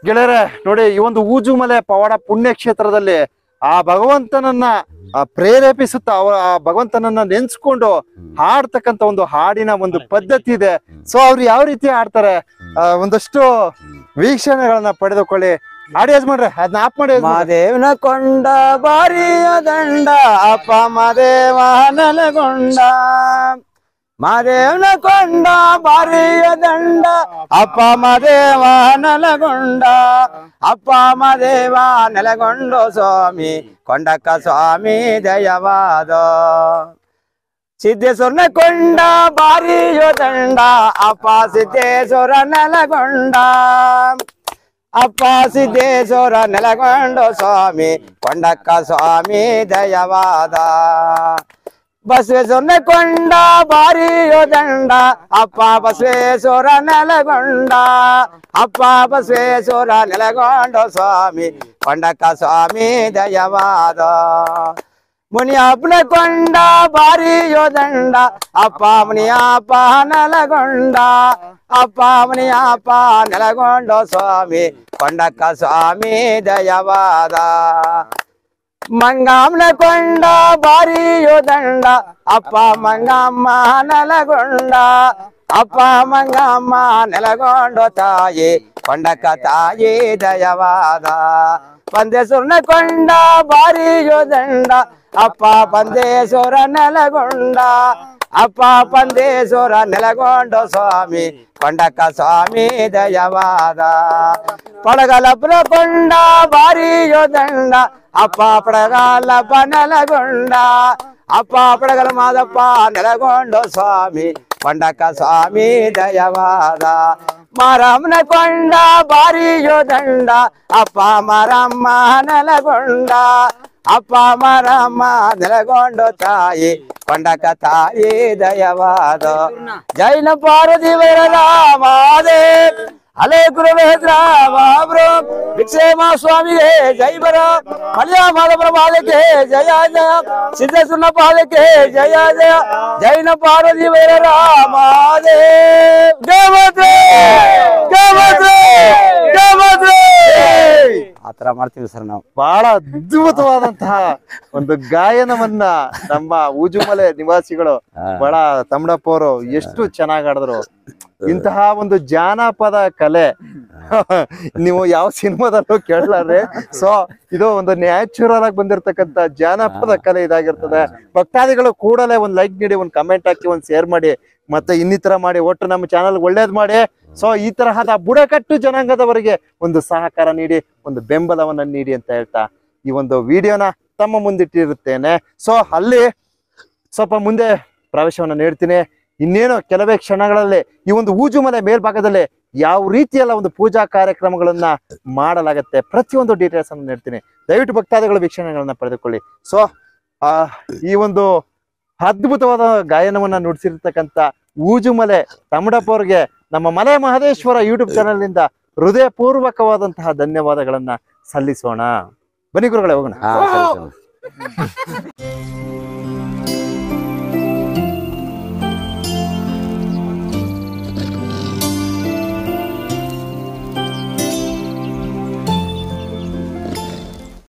ಗೆಳೆಯರೆ ನೋಡಿ ಈ ಒಂದು ಊಜುಮಲೆ ಪವಾಡ ಪುಣ್ಯ ಕ್ಷೇತ್ರದಲ್ಲಿ ಆ ಭಗವಂತನನ್ನ ಆ, ಪ್ರೇರೇಪಿಸುತ್ತಾ ಅವ ಆ ಭಗವಂತನನ್ನ ನೆನ್ಸ್ಕೊಂಡು ಹಾಡ್ತಕ್ಕಂತ ಒಂದು ಹಾಡಿನ ಒಂದು ಪದ್ಧತಿ ಇದೆ ಸೊ ಅವ್ರು ಯಾವ ರೀತಿ ಹಾಡ್ತಾರೆ ಆ, ಒಂದಷ್ಟು ವೀಕ್ಷಣೆಗಳನ್ನ ಪಡೆದುಕೊಳ್ಳಿ ಹಾಡಿ ಯಜಮಾನ್ರೆ ಅದನ್ನ ಆಫ್ ಮಾಡಿ ಯಜಮಾನ್ರೆ. ಮಾದೇವನ ಕೊಂಡ ಬಾರಿಯ ದಂಡ ಅಪ್ಪ ಮಾದೇವ ನೆಲಗೊಂಡ ಮಾದೇವನ ಕೊಂಡ ಬಾರಿಯ ದಂಡ ಅಪ್ಪ ಮಾದೇವ ನೆಲಗೊಂಡ ಅಪ್ಪ ಮಾದೇವ ನೆಲಗೊಂಡು ಸ್ವಾಮಿ ಕೊಂಡಕ್ಕ ಸ್ವಾಮಿ ದಯವಾದ ಸಿದ್ದೇಶ್ವರನ ಕೊಂಡ ಬಾರಿಯ ದಂಡ ಅಪ್ಪ ಸಿದ್ದೇಶ್ವರ ನೆಲಗೊಂಡ ಅಪ್ಪ ಸಿದ್ದೇಶ್ವರ ನೆಲಗೊಂಡು ಸ್ವಾಮಿ ಕೊಂಡಕ್ಕ ಸ್ವಾಮಿ ದಯವಾದ ಬಸವೇಶ್ವರನ ಕೊಂಡ ಬಾರಿಯೋ ದಂಡ ಅಪ್ಪ ಬಸವೇಶ್ವರ ನೆಲಗೊಂಡ ಅಪ್ಪ ಬಸವೇಶ್ವರ ನೆಲಗೊಂಡು ಸ್ವಾಮಿ ಕೊಂಡಕ್ಕ ಸ್ವಾಮಿ ದಯವಾದ ಮುನಿಯಪ್ಪನ ಕೊಂಡ ಬಾರಿಯೋ ದಂಡ ಅಪ್ಪ ಮುನಿಯಪ್ಪ ನೆಲಗೊಂಡ ಅಪ್ಪ ಮುನಿಯಪ್ಪ ನೆಲಗೊಂಡು ಸ್ವಾಮಿ ಕೊಂಡಕ್ಕ ಸ್ವಾಮಿ ದಯವಾದ ಮಂಗಮ್ಮನ ಕೊಂಡ ಬಾರಿಯೋ ದಂಡ ಅಪ್ಪ ಮಂಗಮ್ಮ ನೆಲಗೊಂಡ ಅಪ್ಪ ಮಂಗಮ್ಮ ನೆಲಗೊಂಡು ತಾಯಿ ಕೊಂಡಕ್ಕ ತಾಯಿ ದಯವಾದ ಪಂದೇಶ್ವರನ ಕೊಂಡ ಬಾರಿಯೋ ದಂಡ ಅಪ್ಪ ಪಂದೇಶ್ವರ ನೆಲಗೊಂಡ ಅಪ್ಪ ಪಂದೇಶ್ವರ ನೆಲಗೊಂಡು ಸ್ವಾಮಿ ಕೊಂಡಕ್ಕ ಸ್ವಾಮಿ ದಯವಾದ ಪಡಗಲಪ್ಪನ ಕೊಂಡ ಬಾರಿಯೋ ದಂಡ ಅಪ್ಪ ಪಡಗಲಪ್ಪ ನೆಲಗೊಂಡ ಅಪ್ಪ ಪಡಗಲ ಮಾದಪ್ಪ ನೆಲಗೊಂಡು ಸ್ವಾಮಿ ಕೊಂಡಕ್ಕ ಸ್ವಾಮಿ ದಯವಾದ ಮಾರಮ್ಮನ ಕೊಂಡ ಬಾರಿಯೋ ದಂಡ ಅಪ್ಪ ಮಾರಮ್ಮ ನೆಲಗೊಂಡ ಅಪ್ಪ ಮಾರಮ್ಮ ನೆಲಗೊಂಡು ತಾಯಿ ಕೊಂಡಕ್ಕ ತಾಯಿ ದಯವಾದ ಜೈನ ಪಾರ್ವತಿ ವೈರದ ಮಾದೇವ್ ಹಲೇ ಗುರುವೇದ್ರ ಬಾಬ್ರು ಭಿಕ್ಷೇಮ ಸ್ವಾಮಿಗೆ ಜೈ ಬರ ಮಲ್ಯ ಮಾಧವರ ಪಾಲಕ್ಕೆ ಜಯ ಜಯ ಸಿದ್ದೇಶ್ವರನ ಪಾಲಕ್ಕೆ ಜಯ ಜಯ ಜೈನ ಪಾರ್ವತಿ ವೈರ ಮಾದೇವ್ ಜಯ ಮಾತ್ರೆ ಜಯ ಮಾತ್ರೆ ಜಯ ಮಾತ್ರೆ ಆತರ ಮಾಡ್ತೀವಿ ಸರ್ ನಾವು ಬಹಳ ಅದ್ಭುತವಾದಂತಹ ಒಂದು ಗಾಯನವನ್ನ ನಮ್ಮ ಊಜುಮಲೆ ನಿವಾಸಿಗಳು ಬಹಳ ತಮ್ಮಡಪ್ಪ ಅವರು ಎಷ್ಟು ಚೆನ್ನಾಗ್ ಆಡಿದ್ರು ಇಂತಹ ಒಂದು ಜಾನಪದ ಕಲೆ ನೀವು ಯಾವ ಸಿನಿಮಾದಲ್ಲೂ ಕೇಳಲಾರೆ ಸೊ ಇದು ಒಂದು ನ್ಯಾಚುರಲ್ ಆಗಿ ಬಂದಿರತಕ್ಕಂತ ಜಾನಪದ ಕಲೆ ಇದಾಗಿರ್ತದೆ ಭಕ್ತಾದಿಗಳು ಕೂಡಲೇ ಒಂದ್ ಲೈಕ್ ನೀಡಿ ಒಂದ್ ಕಮೆಂಟ್ ಹಾಕಿ ಒಂದ್ ಶೇರ್ ಮಾಡಿ ಮತ್ತೆ ಇನ್ನಿತರ ಮಾಡಿ ಒಟ್ಟು ನಮ್ಮ ಚಾನಲ್ ಒಳ್ಳೇದ್ ಮಾಡಿ ಸೊ ಈ ತರಹದ ಬುಡಕಟ್ಟು ಜನಾಂಗದವರಿಗೆ ಒಂದು ಸಹಕಾರ ನೀಡಿ ಒಂದು ಬೆಂಬಲವನ್ನ ನೀಡಿ ಅಂತ ಹೇಳ್ತಾ ಈ ಒಂದು ವಿಡಿಯೋನ ತಮ್ಮ ಮುಂದಿಟ್ಟಿರುತ್ತೇನೆ ಸೊ ಅಲ್ಲಿ ಸ್ವಲ್ಪ ಮುಂದೆ ಪ್ರವೇಶವನ್ನ ನೀಡ್ತೀನಿ ಇನ್ನೇನು ಕೆಲವೇ ಕ್ಷಣಗಳಲ್ಲಿ ಈ ಒಂದು ಊಜುಮಲೆ ಮೇಲ್ಭಾಗದಲ್ಲಿ ಯಾವ ರೀತಿಯಲ್ಲ ಒಂದು ಪೂಜಾ ಕಾರ್ಯಕ್ರಮಗಳನ್ನ ಮಾಡಲಾಗತ್ತೆ ಪ್ರತಿಯೊಂದು ಡೀಟೇಲ್ಸ್ ಅನ್ನು ನೀಡ್ತೀನಿ ದಯವಿಟ್ಟು ಭಕ್ತಾದಿಗಳು ವೀಕ್ಷಣೆಗಳನ್ನ ಪಡೆದುಕೊಳ್ಳಿ ಸೊ ಆ ಈ ಒಂದು ಅದ್ಭುತವಾದ ಗಾಯನವನ್ನ ನುಡಿಸಿರ್ತಕ್ಕಂಥ ಊಜುಮಲೆ ತಮಡಪ್ಪ ಅವ್ರಿಗೆ ನಮ್ಮ ಮಲೆ ಮಹದೇಶ್ವರ ಯೂಟ್ಯೂಬ್ ಚಾನೆಲ್ ನಿಂದ ಹೃದಯ ಪೂರ್ವಕವಾದಂತಹ ಧನ್ಯವಾದಗಳನ್ನ ಸಲ್ಲಿಸೋಣ ಬನ್ನಿ ಗುರುಗಳೇ ಹೋಗೋಣ ಹಾ ಸರಿ ಸರಿ